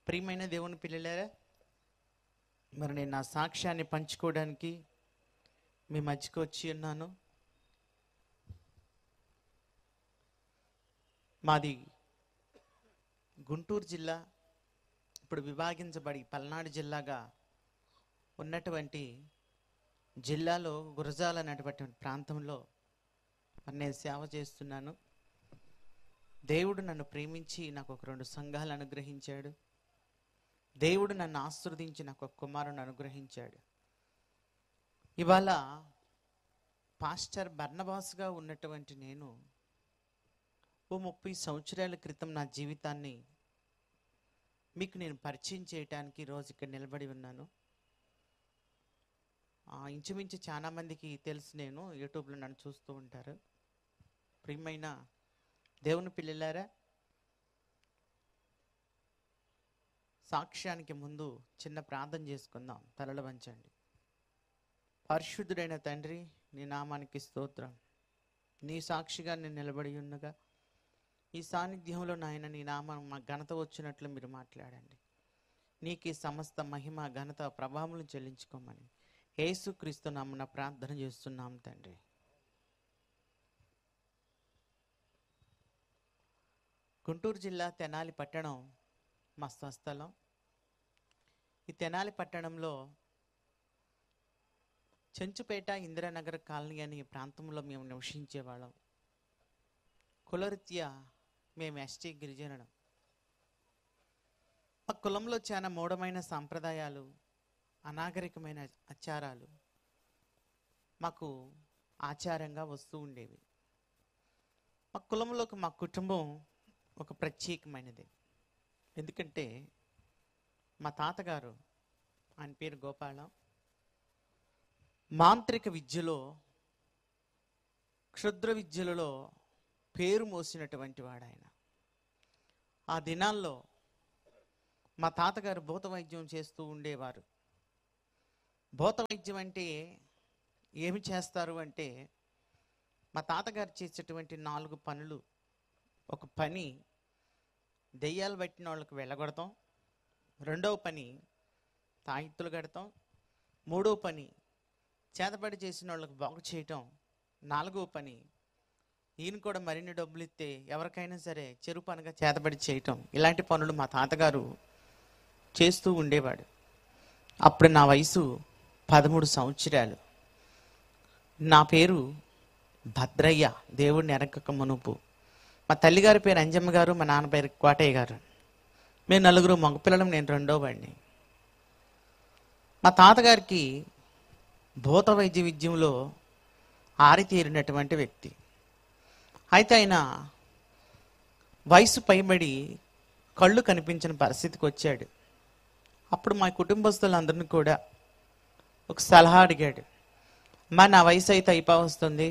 ప్రియమైన దేవుని పిల్లలారా మరి నేను నా సాక్ష్యాన్ని పంచుకోవడానికి మీ మధ్యకు వచ్చి ఉన్నాను మాది గుంటూరు జిల్లా ఇప్పుడు విభాగించబడి పల్నాడు జిల్లాగా ఉన్నటువంటి జిల్లాలో గురజాల అనేటువంటి ప్రాంతంలో మరి నేను సేవ చేస్తున్నాను దేవుడు నన్ను ప్రేమించి నాకు ఒక రెండు సంఘాలు అనుగ్రహించాడు దేవుడు నన్ను ఆశీర్వదించి నాకు ఒక కుమారుని అనుగ్రహించాడు ఇవాళ పాస్టర్ బర్నబాస్గా ఉన్నటువంటి నేను ఓ ముప్పై సంవత్సరాల క్రితం నా జీవితాన్ని మీకు నేను పరిచయం చేయటానికి రోజు ఇక్కడ నిలబడి ఉన్నాను ఆ, ఇంచుమించు చాలా మందికి తెలుసు నేను యూట్యూబ్లో నన్ను చూస్తూ ఉంటారు ప్రియమైన దేవుని పిల్లలారా సాక్ష్యానికి ముందు చిన్న ప్రార్థన చేసుకుందాం తలలు వంచండి పరిశుద్ధుడైన తండ్రి నీ నామానికి స్తోత్రం నీ సాక్షిగా నేను నిలబడి ఉండగా ఈ సాన్నిధ్యంలో నాయన నీ నామం మా ఘనత వచ్చినట్లు మీరు మాట్లాడండి నీకు ఈ సమస్త మహిమ ఘనత ప్రభావం చెల్లించుకోమని యేసుక్రీస్తు నామన ప్రార్థన చేస్తున్నాం తండ్రి గుంటూరు జిల్లా తెనాలి పట్టణం మా స్వస్థలం ఈ తెనాలి పట్టణంలో చెంచుపేట ఇందిరానగర్ కాలనీ అనే ప్రాంతంలో మేము నివసించేవాళ్ళం కులరీత్యా మేము ఎస్టీ గిరిజనులం మా కులంలో చాలా మూఢమైన సాంప్రదాయాలు అనాగరికమైన ఆచారాలు మాకు ఆచారంగా వస్తూ ఉండేవి మా కులంలోకి మా కుటుంబం ఒక ప్రత్యేకమైనది ఎందుకంటే మా తాతగారు ఆయన పేరు గోపాలం మాంత్రిక విద్యలో క్షుద్ర విద్యలలో పేరు మోసినటువంటి వాడు ఆయన ఆ దినాల్లో మా తాతగారు భూత వైద్యం చేస్తూ ఉండేవారు భూత వైద్యం అంటే ఏమి చేస్తారు అంటే మా తాతగారు చేసేటువంటి నాలుగు పనులు ఒక పని దెయ్యాలు పట్టిన వాళ్ళకి వెళ్ళగొడతాం రెండవ పని తాయిత్తులు కడతాం మూడవ పని చేతబడి చేసిన వాళ్ళకి బాగు చేయటం నాలుగవ పని ఈయన కూడా మరిన్ని డబ్బులు ఇస్తే ఎవరికైనా సరే చెరు పనిగా చేతబడి చేయటం ఇలాంటి పనులు మా తాతగారు చేస్తూ ఉండేవాడు అప్పుడు నా వయసు పదమూడు సంవత్సరాలు నా పేరు భద్రయ్య దేవుడిని ఎరగక మునుపు మా తల్లిగారి పేరు అంజమ్మ గారు మా నాన్న పేరు కోటయ్య గారు మేము నలుగురు మగపిల్లలం నేను రెండో వాడిని మా తాతగారికి భూత వైద్య విద్యంలో ఆరితేరినటువంటి వ్యక్తి అయితే ఆయన వయసు పైబడి కళ్ళు కనిపించిన పరిస్థితికి వచ్చాడు అప్పుడు మా కుటుంబస్తులందరినీ కూడా ఒక సలహా అడిగాడు మా నా వయసు అయితే అయిపో వస్తుంది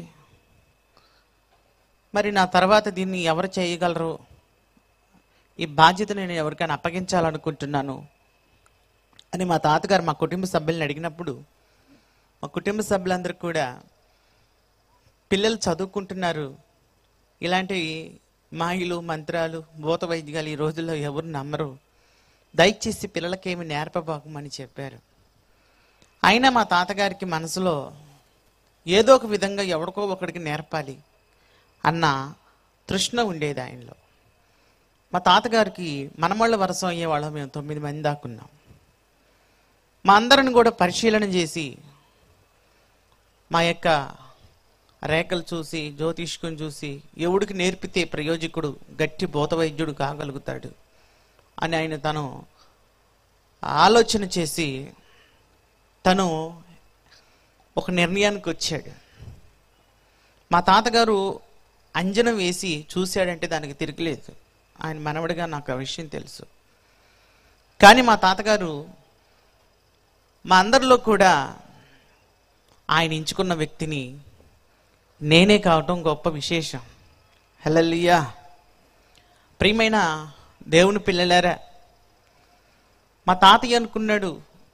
మరి నా తర్వాత దీన్ని ఎవరు చేయగలరు ఈ బాధ్యత నేను ఎవరికైనా అప్పగించాలనుకుంటున్నాను అని మా తాతగారు మా కుటుంబ సభ్యులను అడిగినప్పుడు మా కుటుంబ సభ్యులందరూ కూడా పిల్లలు చదువుకుంటున్నారు ఇలాంటి మాయలు మంత్రాలు భూత వైద్యాలు ఈ రోజుల్లో ఎవరు నమ్మరు దయచేసి పిల్లలకేమి నేర్పబాకమని చెప్పారు అయినా మా తాతగారికి మనసులో ఏదో ఒక విధంగా ఎవరికో ఒకడికి నేర్పాలి అన్న తృష్ణ ఉండేది ఆయనలో మా తాతగారికి మనమళ్ళ వరసం అయ్యేవాళ్ళం మేము తొమ్మిది మంది దాకున్నాం మా అందరిని కూడా పరిశీలన చేసి మా యొక్క రేఖలు చూసి జ్యోతిష్కుని చూసి ఎవడికి నేర్పితే ప్రయోజకుడు గట్టి భూత వైద్యుడు కాగలుగుతాడు అని ఆయన తను ఆలోచన చేసి తను ఒక నిర్ణయానికి వచ్చాడు మా తాతగారు అంజనం వేసి చూశాడంటే దానికి తిరగలేదు ఆయన మనవడిగా నాకు ఆ విషయం తెలుసు కానీ మా తాతగారు మా అందరిలో కూడా ఆయన ఎంచుకున్న వ్యక్తిని నేనే కావటం గొప్ప విశేషం హలల్లియా ప్రియమైన దేవుని పిల్లలారా మా తాతయ్య అనుకున్నాడు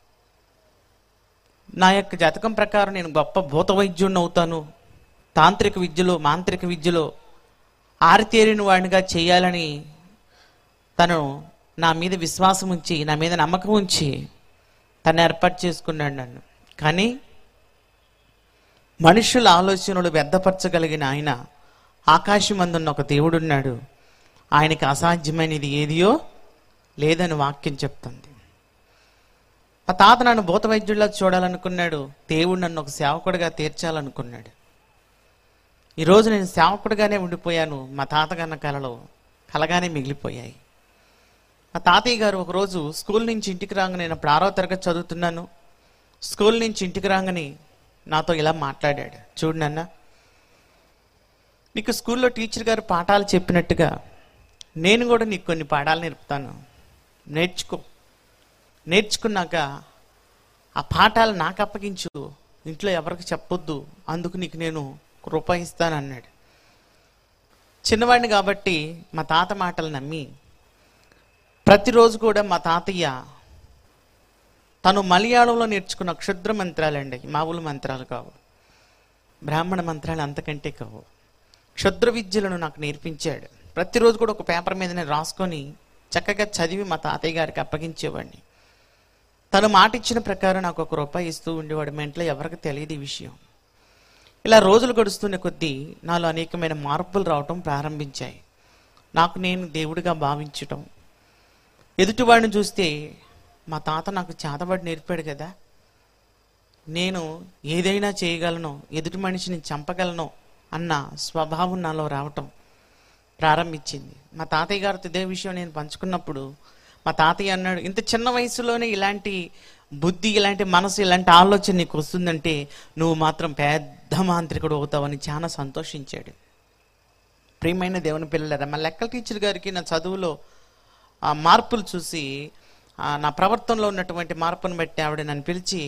నా యొక్క జాతకం ప్రకారం నేను గొప్ప భూత వైద్యుడిని అవుతాను తాంత్రిక విద్యలో మాంత్రిక విద్యలో ఆరితేరిన వాడినిగా చేయాలని తను నా మీద విశ్వాసం ఉంచి నా మీద నమ్మకం ఉంచి తను ఏర్పాటు చేసుకున్నాడు నన్ను కానీ మనుషుల ఆలోచనలు వ్యర్థపరచగలిగిన ఆయన ఆకాశమందున్న ఒక దేవుడున్నాడు ఆయనకి అసాధ్యమైనది ఏదియో లేదని వాక్యం చెప్తుంది మా తాత నన్ను భూత వైద్యుల్లా చూడాలనుకున్నాడు దేవుడు నన్ను ఒక సేవకుడిగా తీర్చాలనుకున్నాడు ఈరోజు నేను సేవకుడిగానే ఉండిపోయాను మా తాతగారి కలలో కలగానే మిగిలిపోయాయి మా తాతయ్య గారు ఒకరోజు స్కూల్ నుంచి ఇంటికి రాగానే నేను అప్పుడు ఆరో తరగతి చదువుతున్నాను స్కూల్ నుంచి ఇంటికి రాగానే నాతో ఇలా మాట్లాడాడు చూడు నాన్న నీకు స్కూల్లో టీచర్ గారు పాఠాలు చెప్పినట్టుగా నేను కూడా నీకు కొన్ని పాఠాలు నేర్పుతాను నేర్చుకో నేర్చుకున్నాక ఆ పాఠాలు నాకు అప్పగించు ఇంట్లో ఎవరికి చెప్పొద్దు అందుకు నీకు నేను ఒక రూపాయి ఇస్తాను అన్నాడు చిన్నవాడిని కాబట్టి మా తాత మాటలు నమ్మి ప్రతిరోజు కూడా మా తాతయ్య తను మలయాళంలో నేర్చుకున్న క్షుద్ర మంత్రాలండి మామూలు మంత్రాలు కావు బ్రాహ్మణ మంత్రాలు అంతకంటే కావు క్షుద్ర విద్యలను నాకు నేర్పించాడు ప్రతిరోజు కూడా ఒక పేపర్ మీద నేను రాసుకొని చక్కగా చదివి మా తాతయ్య గారికి అప్పగించేవాడిని తను మాట ఇచ్చిన ప్రకారం నాకు ఒక రూపాయి ఇస్తూ ఉండేవాడు మా ఇంట్లో ఎవరికి తెలియదు ఈ విషయం ఇలా రోజులు గడుస్తున్న కొద్దీ నాలో అనేకమైన మార్పులు రావటం ప్రారంభించాయి నాకు నేను దేవుడిగా భావించటం ఎదుటివాడిని చూస్తే మా తాత నాకు చేతబడి నేర్పాడు కదా నేను ఏదైనా చేయగలను ఎదుటి మనిషిని చంపగలను అన్న స్వభావం నాలో రావటం ప్రారంభించింది మా తాతయ్య గారితో ఇదే విషయం నేను పంచుకున్నప్పుడు మా తాతయ్య అన్నాడు ఇంత చిన్న వయసులోనే ఇలాంటి బుద్ధి ఇలాంటి మనసు ఇలాంటి ఆలోచన నీకు వస్తుందంటే నువ్వు మాత్రం పెద్ద మాంత్రికుడు అవుతావని చాలా సంతోషించాడు ప్రియమైన దేవుని పిల్లలరా మా లెక్కల టీచర్ గారికి నా చదువులో ఆ మార్పులు చూసి ఆ నా ప్రవర్తనలో ఉన్నటువంటి మార్పును బట్టి ఆవిడ నన్ను పిలిచి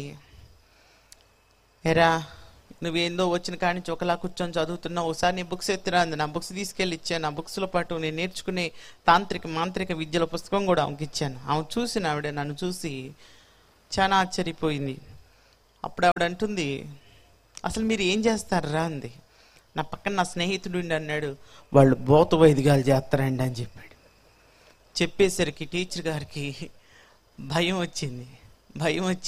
ఎరా నువ్వేందో వచ్చిన కాడి నుంచి ఒకలా కూర్చొని చదువుతున్నావు ఒకసారి నీ బుక్స్ ఎత్తిరా అంది నా బుక్స్ తీసుకెళ్ళి ఇచ్చాను ఆ బుక్స్లో పాటు నేను నేర్చుకునే తాంత్రిక మాంత్రిక విద్యల పుస్తకం కూడా ఆమెకి ఇచ్చాను ఆమె చూసిన ఆవిడ నన్ను చూసి చాలా ఆశ్చర్యపోయింది అప్పుడు ఆవిడ అంటుంది అసలు మీరు ఏం చేస్తారా అంది నా పక్కన నా స్నేహితుడు ఉండి అన్నాడు వాళ్ళు భూత వైదికాలు చేస్తారండి అని చెప్పాడు చెప్పేసరికి టీచర్ గారికి భయం వచ్చింది భయం వచ్చి